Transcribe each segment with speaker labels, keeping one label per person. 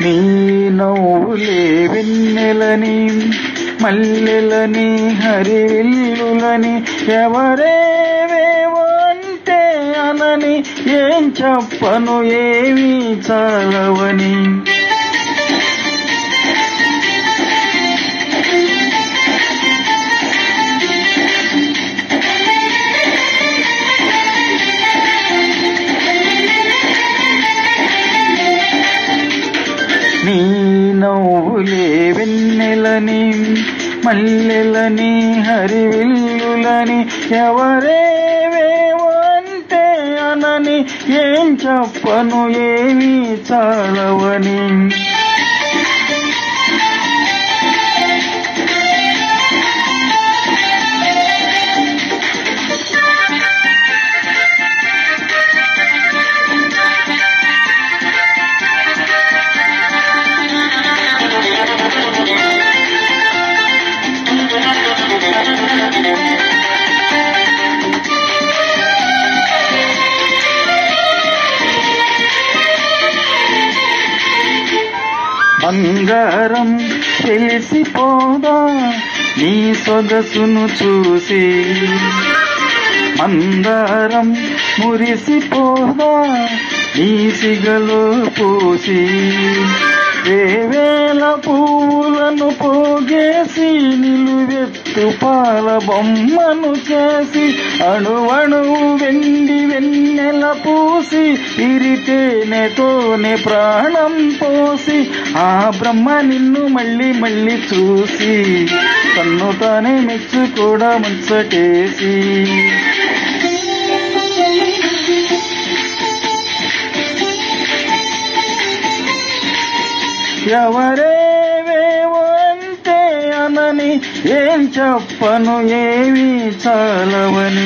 Speaker 1: నీ నవ్వులే వెన్నెలని మల్లెలని హరివిల్లులని ఎవరేవేవో అంటే అనని ఏం చెప్పను ఏమీ చాలవని నీ నవ్వులే వెన్నెలని మల్లెలని హరివిల్లులని ఎవరేవేవో అంటే అనని ఏం చెప్పను ఏమీ చాలవని బంగారం తెలిసిపోదా నీ సొగసును చూసి మందారం మురిసిపోదా నీ సిగలో పూసి వేవేల పువ్వులను పోగేసి నిలువెత్తు పాల బొమ్మను చేసి అణువణువు వెండి వెన్నెల పూసి ఇరితేనెతోనే ప్రాణం పోసి ఆ బ్రహ్మ నిన్ను మళ్ళీ మళ్ళీ చూసి తన్ను తానే మెచ్చు కూడా ముచ్చటేసి ఎవరేవేవో అంటే అనని ఏం చెప్పను ఏమీ చాలవని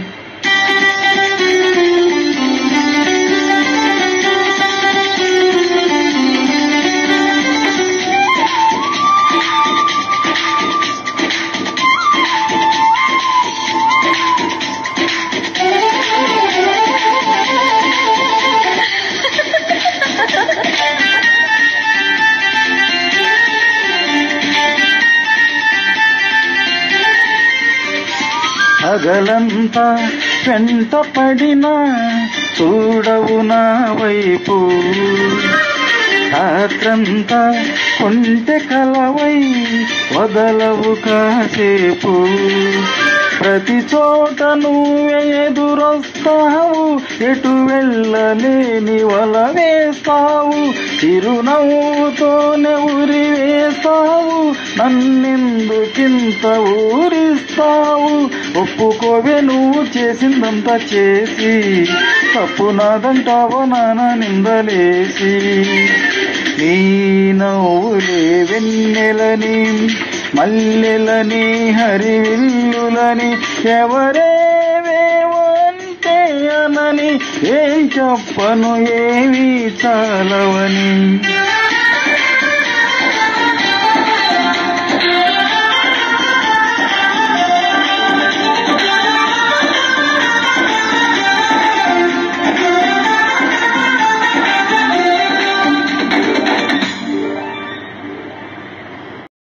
Speaker 1: పగలంతా వెంట పడినా చూడవు నా వైపు రాత్రంతా కొంటె కలవై వదలవు కాసేపు ప్రతి చోట నువ్వే ఎదురొస్తావు ఎటు వెళ్ళలేని వల వేస్తావు చిరునవ్వుతోనే ఉరి వేస్తావు నన్నెందుకింత ఊరిస్తావు ఒప్పుకోవే నువ్వు చేసిందంతా చేసి తప్పు నాదంటావో నాన్న నిందలేసి నీ నవ్వులే వెన్నెలని మల్లెలని హరివిల్లులని ఎవరేవేవో అంటే అనని ఏం చెప్పను ఏమీ చాలవని